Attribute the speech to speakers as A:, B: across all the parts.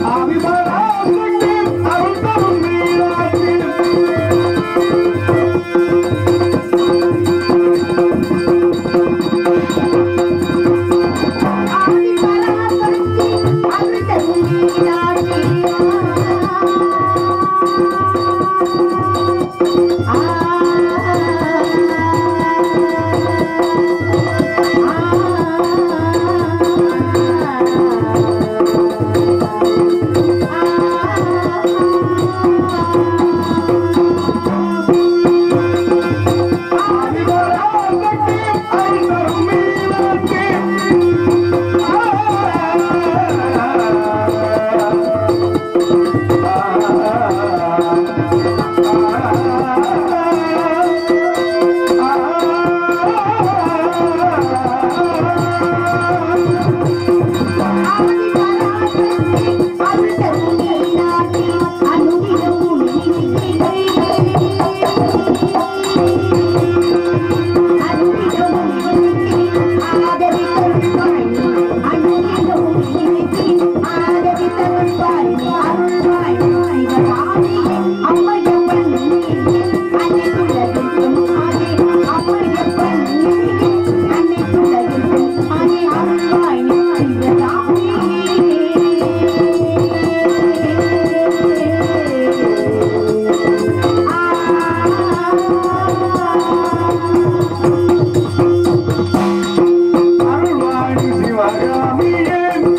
A: அருள்வாணி சிவகாமியே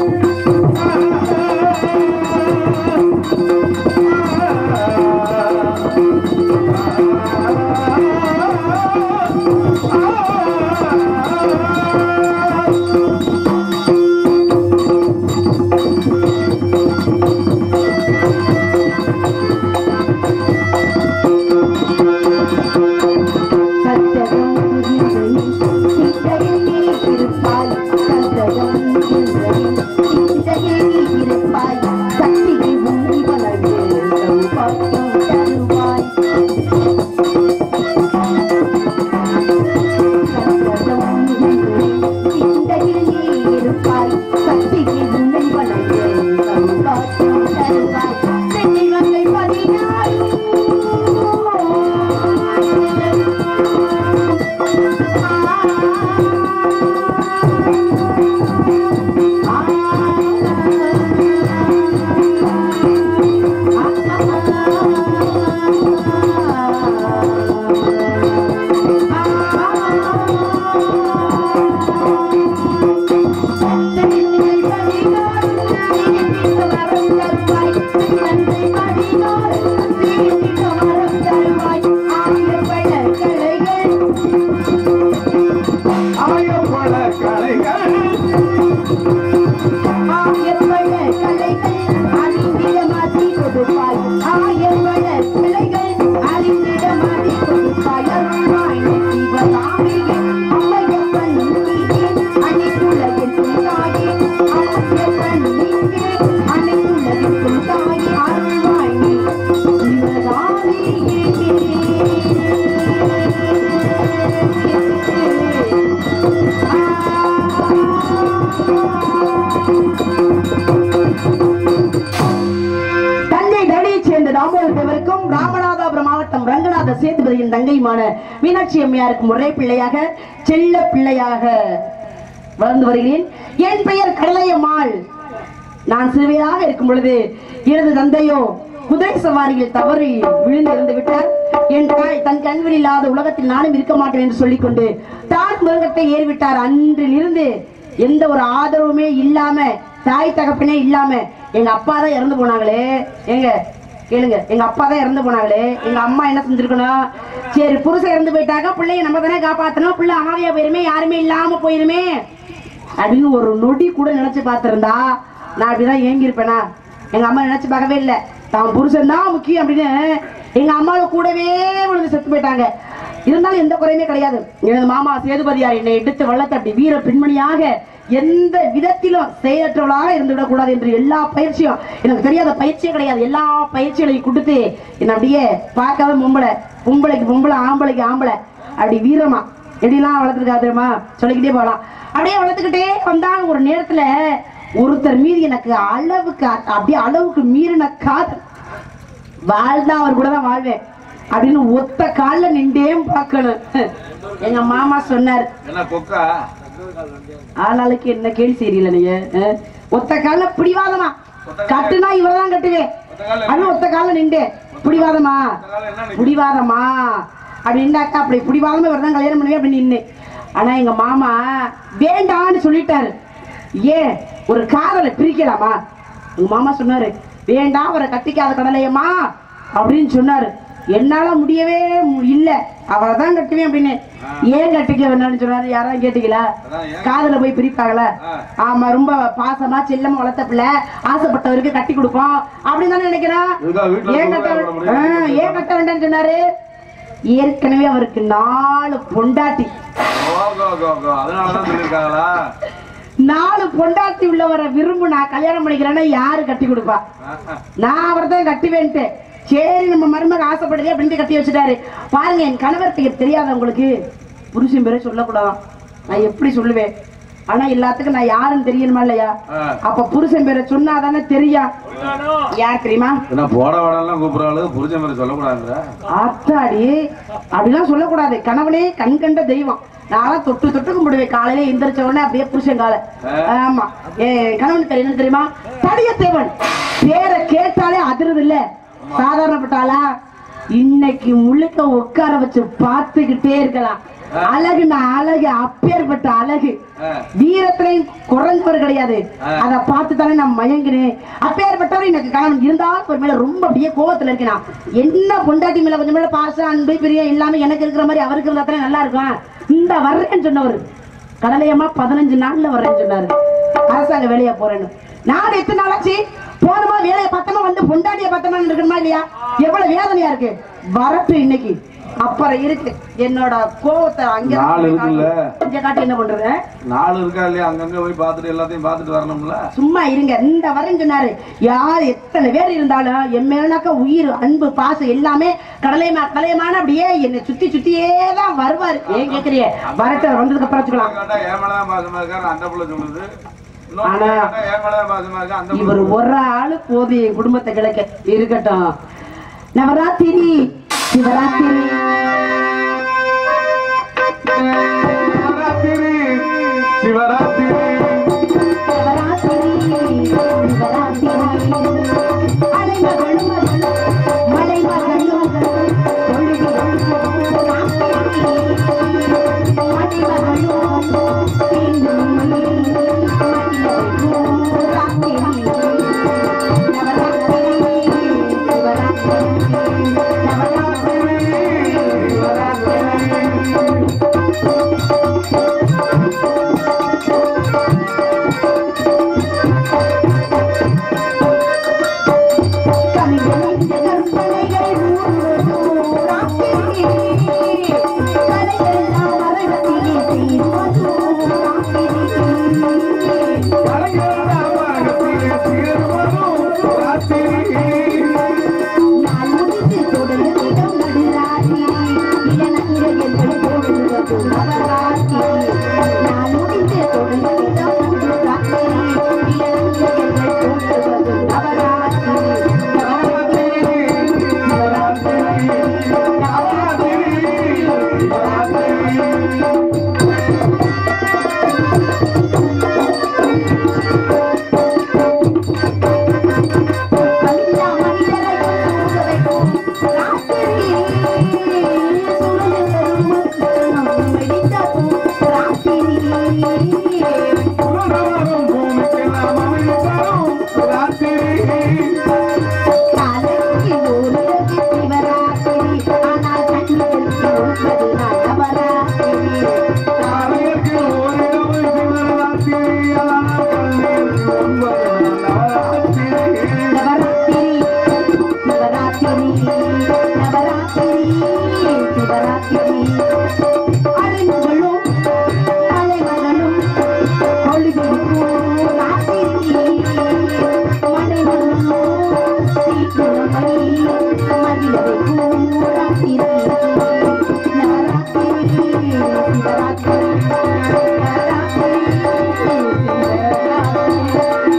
A: ஆயப்பட கலைகள்
B: தந்தை தடியைச் சேர்ந்த தாமோதர் தேவருக்கும் ராமநாதபுரம் மாவட்டம் ரங்கநாத சேதுபதியின் தங்கையுமான மீனாட்சி அம்மையாருக்கும் ஒரே பிள்ளையாக செல்ல பிள்ளையாக வளர்ந்து வருகிறேன் என் பெயர் கடலையம்மாள் நான் சிறுவையாக இருக்கும் பொழுது எனது தந்தையோ குதிரை சவாரியில் தவறி விழுந்து இருந்து விட்டார் என் தாய் தன் கண்வில் இல்லாத உலகத்தில் நானும் இருக்க மாட்டேன் என்று சொல்லிக்கொண்டு தான் மிருகத்தை ஏறிவிட்டார் அன்றிலிருந்து எந்த ஒரு ஆதரவுமே இல்லாம தாய் தகப்பனே இல்லாம எங்க அப்பா தான் இறந்து போனாங்களே எங்க கேளுங்க எங்க அப்பா தான் இறந்து போனாங்களே எங்க அம்மா என்ன செஞ்சிருக்கணும் சரி புருஷன் இறந்து போயிட்டாங்க பிள்ளைய நம்ம தானே காப்பாத்தணும் பிள்ளை அனாதையா போயிருமே யாருமே இல்லாம போயிருமே அப்படின்னு ஒரு நொடி கூட நினைச்சு பார்த்திருந்தா நான் அப்படிதான் ஏங்கியிருப்பேனா எங்க அம்மா நினைச்சு பார்க்கவே இல்லை தான் புருஷன் தான் முக்கியம் அப்படின்னு எங்க அம்மாவை கூடவே விழுந்து செத்து போயிட்டாங்க இருந்தாலும் எந்த குறையுமே கிடையாது எனது மாமா சேதுபதியார் என்னை எடுத்து வள்ளத்தை அப்படி வீர பெண்மணியாக எந்த விதத்திலும் செயலற்றவளாக இருந்து விடக்கூடாது என்று எல்லா பயிற்சியும் எனக்கு தெரியாத பயிற்சியே கிடையாது எல்லா பயிற்சிகளையும் கொடுத்து என்னை அப்படியே பார்க்காத பொம்பளை பொம்பளைக்கு பொம்பளை ஆம்பளைக்கு ஆம்பளை அப்படி வீரமா எப்படிலாம் வளர்த்துருக்கா தெரியுமா சொல்லிக்கிட்டே போகலாம் அப்படியே வளர்த்துக்கிட்டே வந்தாங்க ஒரு நேரத்துல ஒருத்தர் மீது எனக்கு அளவுக்கு அ- அப்படியே அளவுக்கு மீறின காதல் வாழ்ந்தா அவர் கூட தான் வாழ்வேன் அப்படின்னு ஒத்த கால்ல நின்றே பார்க்கணும் எங்க மாமா சொன்னார்
A: என்ன கொக்கா
B: ஆளாளுக்கு என்ன கேள்வி செய்யல நீங்க அஹ்? ஒத்த கால்ல பிடிவாதமா கட்டுனா இவர்தான் கட்டுவேன் அண்ணன் ஒத்த கால்ல நின்று பிடிவாதமா பிடிவாதமா அப்படின்னாக்கா அப்படி பிடிவாதமா இவர்தான் கல்யாணம் பண்ணுவேன் அப்படின்னு நின்று ஆனா எங்க மாமா வேண்டான்னு சொல்லிட்டாரு ஏன் ஒரு காதலை பிரிக்கலாமா எங்க மாமா சொன்னாரு வேண்டாம் அவரை கட்டிக்காத கடலையம்மா அப்படின்னு சொன்னாரு என்னால முடியவே மு- இல்ல அவரை தான் கட்டுவேன் அப்படின்னு ஏன் கட்டிக்க வேண்டாம்னு சொன்னாரு யாரும் கேட்டீங்களா
A: அதான் ஏன்?
B: காதல போய் பிரிப்பாங்களா
A: ஆ.
B: ஆமா ரொம்ப பாசமா செல்லமா வளர்த்த பிள்ளை ஆசைப்பட்டவருக்கு கட்டி கொடுப்போம் அப்படின்னு தானே நினைக்கிறேன்
A: இதுதான் வீட்டுல
B: ஏன் கட்ட
A: சொல்றதா போட
B: ஆ,
A: முடியும்.
B: ஏன் கட்ட வேண்டாம்னு சொன்னாரு ஏற்கனவே அவருக்கு நாலு பொண்டாட்டி
A: ஓ, கோ, கோ, கோ. அதனாலதான் சொல்லியிருக்காங்களா
B: நாலு பொண்டாட்டி உள்ளவரை விரும்பு நான் கல்யாணம் பண்ணிக்கிறேன்னா யாரு கட்டி கொடுப்பா
A: ஆஹா.
B: நான் அவர் தான் கட்டுவேன்ட்டு சரி நம்ம மருமக ஆசைப்படுதே அப்படின்னு கட்டி வச்சுட்டாரு பாருங்க என் கணவர் பெயர் தெரியாத உங்களுக்கு புருஷன் பேரே சொல்லக்கூடாதான் நான் எப்படி சொல்லுவேன் ஆனா எல்லாத்துக்கும் நான் யாருன்னு தெரியணுமா இல்லையா
A: ஆ.
B: அப்ப புருஷன் பேரை சொன்னாதானே தெரியும் யார் தெரியுமா
A: என்ன போட வாடலாம் கூப்பிடுறாளு புரிஞ்ச மாதிரி சொல்லக்கூடாதுங்கிற
B: ஆத்தாடி அப்படிலாம் சொல்லக்கூடாது கணவனே கண் கண்ட தெய்வம் நான்லாம் தொட்டு தொட்டு கும்பிடுவேன் காலையில எந்திரிச்ச உடனே அப்படியே புருஷன் காலை ஆமா ஏ கணவன் பேர் என்ன தெரியுமா தடியத்தேவன் பேரை கேட்டாலே அதிருது இல்ல சாதாரணப்பட்டாளா இன்னைக்கு முழுக்க உட்கார வச்சு பார்த்துக்கிட்டே இருக்கலாம் அழகுனா அழகு அப்பேற்பட்ட அழகு
A: ஆ.
B: வீரத்திலையும் குறைஞ்சவர் கிடையாது அத பார்த்து தானே நான் மயங்கினேன் அப்பேற்பட்டவர் எனக்கு கணவன் இருந்தாலும் ஒரு மேல ரொம்ப அப்படியே கோவத்துல இருக்கேன் நான். என்ன பொண்டாட்டி மேல கொஞ்சம் மேல பாசம் அன்பு பிரியம் எல்லாமே எனக்கு இருக்கிற மாதிரி அவருக்கு இருந்தா தானே நல்லா இருக்கும் இந்த வர்றேன்னு சொன்னவர் கடலையம்மா பதினஞ்சு நாள்ல வர்றேன்னு சொன்னாரு அரசாங்க வேலையா போறேன்னு நான் எத்தனை நாள் ஆச்சு போனமா வேலையை பார்த்தமா வந்து பொண்டாட்டிய பார்த்தமா இருக்கணுமா இல்லையா எவ்வளவு வேதனையா இருக்கு வரட்டு இன்னைக்கு அப்புறம் இருக்கு என்னோட கோவத்தை அங்க
A: நாள் இருக்குல்ல.
B: இங்க காட்டி என்ன பண்றது
A: நாலு இருக்கா இல்லையா அங்கங்க போய் பார்த்துட்டு எல்லாத்தையும் பார்த்துட்டு வரணும்ல
B: சும்மா இருங்க இந்த வரேன்னு சொன்னாரு யார் எத்தனை பேர் இருந்தாலும் என் மேலனாக்கா உயிர் அன்பு பாசம் எல்லாமே கடலையமா கடலையமான அப்படியே என்னை சுத்தி சுத்தியே தான் வருவாரு ஏன் கேக்குறிய வரட்டு வந்ததுக்கு அப்புறம் வச்சுக்கலாம்
A: கேட்டா என் மேலதான் பாசமா இருக்காரு அந்த புள்ள சொல்லுது இன்னொரு
B: ஆனா,
A: கேட்டா என் மேலதான் பாசமா இருக்கா அந்த புள்ள
B: இவர் ஒரு ஆளு போது என் குடும்பத்தை கிழக்க இருக்கட்டும் நவராத்திரி சிவராத்திரி
A: சிவராத்திரி சிவராத்திரி
B: சிவராத்திரி சிவராத்திரி அலைமகள் மலைமகள் பொழுதிலும் சிவராத்திரி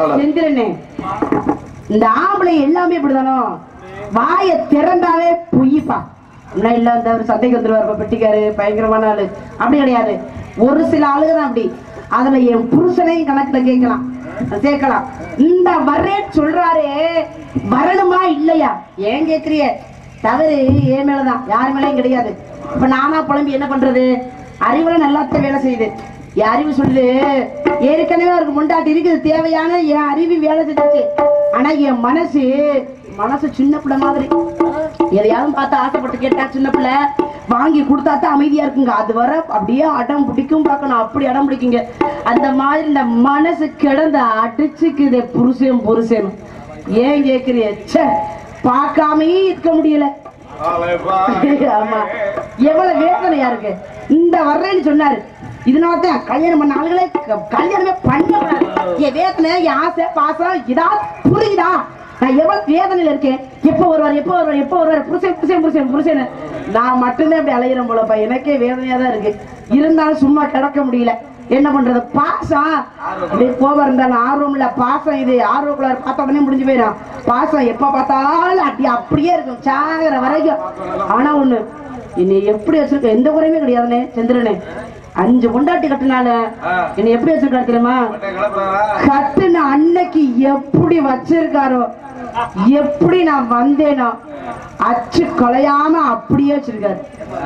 A: பரவாயில்ல
B: செந்திரனே இந்த ஆம்பளை எல்லாமே இப்படிதானோ வாய திறந்தாவே பொய்ப்பா முன்ன இல்ல அந்த ஒரு சந்தைக்கு வந்துருவாரு பெட்டிக்காரு பயங்கரமான ஆளு அப்படி கிடையாது ஒரு சில ஆளுங்க தான் அப்படி அதுல என் புருஷனையும் கணக்குல கேட்கலாம் சேர்க்கலாம் இந்த வர்றேன்னு சொல்றாரே வரணுமா இல்லையா ஏன் கேக்குறிய தவறு என் மேலதான் யார் மேலயும் கிடையாது இப்ப நானா புலம்பி என்ன பண்றது அறிவுல நல்லாத்தான் வேலை செய்யுது என் அறிவு சொல்லுது ஏற்கனவே அவருக்கு முண்டாட்டி இருக்குது தேவையான என் அறிவு வேலை செஞ்சுச்சு ஆனா என் மனசு மனசு சின்ன பிள்ளை மாதிரி எதையாவது பார்த்து ஆசைப்பட்டு கேட்டா சின்ன பிள்ளை வாங்கி கொடுத்தா தான் அமைதியா இருக்குங்க அது வர அப்படியே அடம் பிடிக்கும் பார்க்கணும் அப்படி அடம் பிடிக்குங்க அந்த மாதிரி இந்த மனசு கிடந்து அடிச்சுக்குதே புருஷன் புருஷன் ஏன் கேக்குறிய ச்சே பார்க்காமயே இருக்க முடியல ஆமா எவ்வளவு வேதனையா இருக்கு இந்த வர்றேன்னு சொன்னாரு இதனாலதான் கல்யாணம் பண்ண ஆளுகளே க- கல்யாணமே பண்ணக்கூடாது என் வேதனை என் ஆசை பாசம் இதா புரியுதா நான் எவ்வளவு வேதனையில இருக்கேன் எப்ப வருவார் எப்ப வருவார் எப்ப வருவார் புருஷன் புருஷன் புருஷன் புருஷன் நான் மட்டும்தான் இப்படி அலையிறேன் போலப்பா எனக்கே வேதனையா தான் இருக்கு இருந்தாலும் சும்மா கிடக்க முடியல என்ன பண்றது பாசம் அப்படியே கோபம் இருந்தாலும் ஆர்வம் இல்ல பாசம் இது ஆர்வக்குள்ள பார்த்த உடனே முடிஞ்சு போயிடும் பாசம் எப்ப பார்த்தாலும் அப்படி அப்படியே இருக்கும் சாகிற வரைக்கும் ஆனா ஒண்ணு என்னை எப்படி வச்சிருக்க எந்த குறையுமே கிடையாதுனே சந்திரனே அஞ்சு பொண்டாட்டி கட்டினால
A: ஆ.
B: என்னை எப்படி வச்சிருக்காரு தெரியுமா
A: மட்டை கிளப்புறாரா
B: கட்டுன அன்னைக்கு எப்படி வச்சிருக்காரோ எப்படி நான் வந்தேனோ அச்சு கொலையாம அப்படியே வச்சிருக்காரு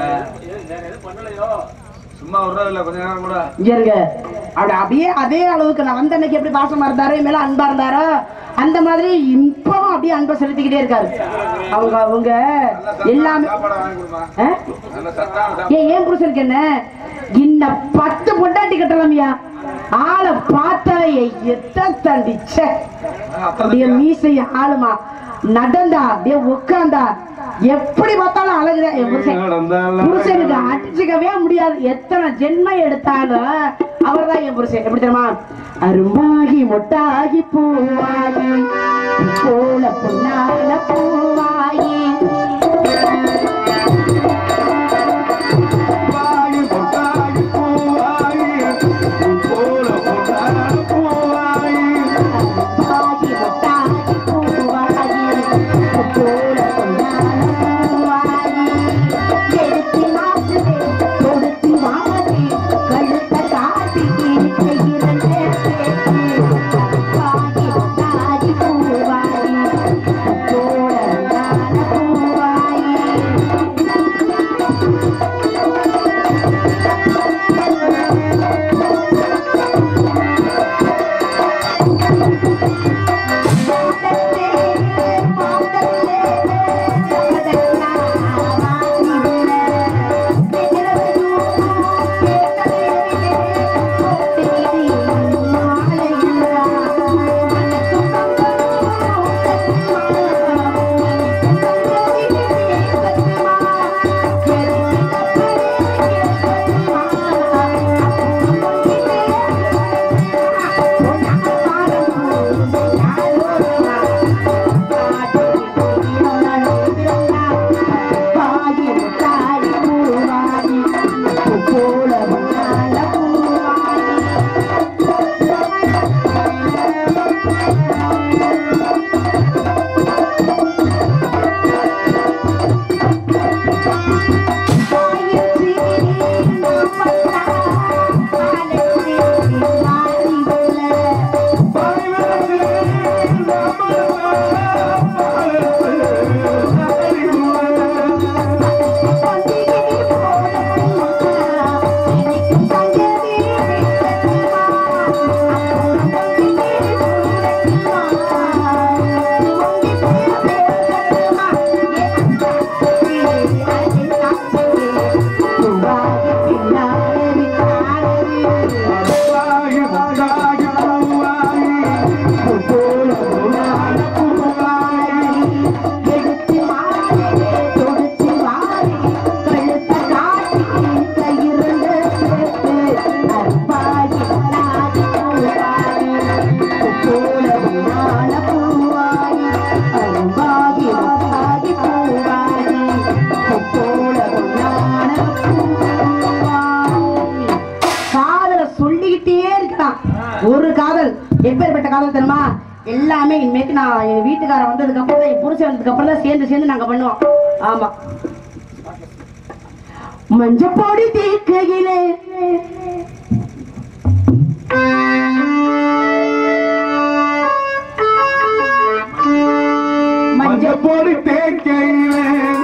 A: சும்மா விடுறது இல்ல கொஞ்ச நேரம் கூட
B: இங்க இருங்க அப்படி அப்படியே அதே அளவுக்கு நான் வந்த அன்னைக்கு எப்படி பாசமா இருந்தாரோ என் மேல அன்பா இருந்தாரோ அந்த மாதிரி இப்பவும் அப்படியே அன்பை செலுத்திக்கிட்டே இருக்காரு அவங்க அவங்க
A: நல்ல
B: எல்லாமே
A: சத்தான சாப்பாடை வாங்கி கொடுமா
B: ஆ?
A: நல்ல சத்தான சாப்பாடு
B: ஏன் ஏன் புருஷனுக்கு என்ன இன்ன பத்து பொண்டாட்டி கட்டலாமியா ஆளை பார்த்தாலே எத்த தண்டிச்சே அப்படியே மீசை ஆளுமா நடந்தா அப்படியே உட்கார்ந்தா எப்படி பார்த்தாலும் அழகுதான் என் புருஷன்
A: நடந்தாலும்
B: புருஷனுக்கு அடிச்சுக்கவே முடியாது எத்தனை ஜென்மம் எடுத்தாலும் அவர்தான் என் புருஷன் எப்படி தெரியுமா அரும்பாகி மொட்டாகி பூவாகி போல பொன்னால பூவாகி
A: பூவாகி, பொட்டாகி, பூவாகி, உன் போல பொன்னான பூவாகி.
B: பாகி மொட்டாகி பூவாகி போல பொன்னால பூவாகி எடுத்து மாற்றுதே கொடுத்து வாமதே கழுத்த காட்டி கையிரண்டே பாகி மொட்டாகி பூவாகி போல எல்லாமே இனிமேக்கு நான் என் வீட்டுக்காரன் வந்ததுக்கு அப்புறம் தான் என் புருஷன் வந்ததுக்கு அப்புறம் தான் சேர்ந்து சேர்ந்து நாங்க பண்ணுவோம் ஆமா மஞ்சப்பொடி தீக்கையிலே மஞ்ச
A: மஞ்சப்பொடி தேக்கையிலே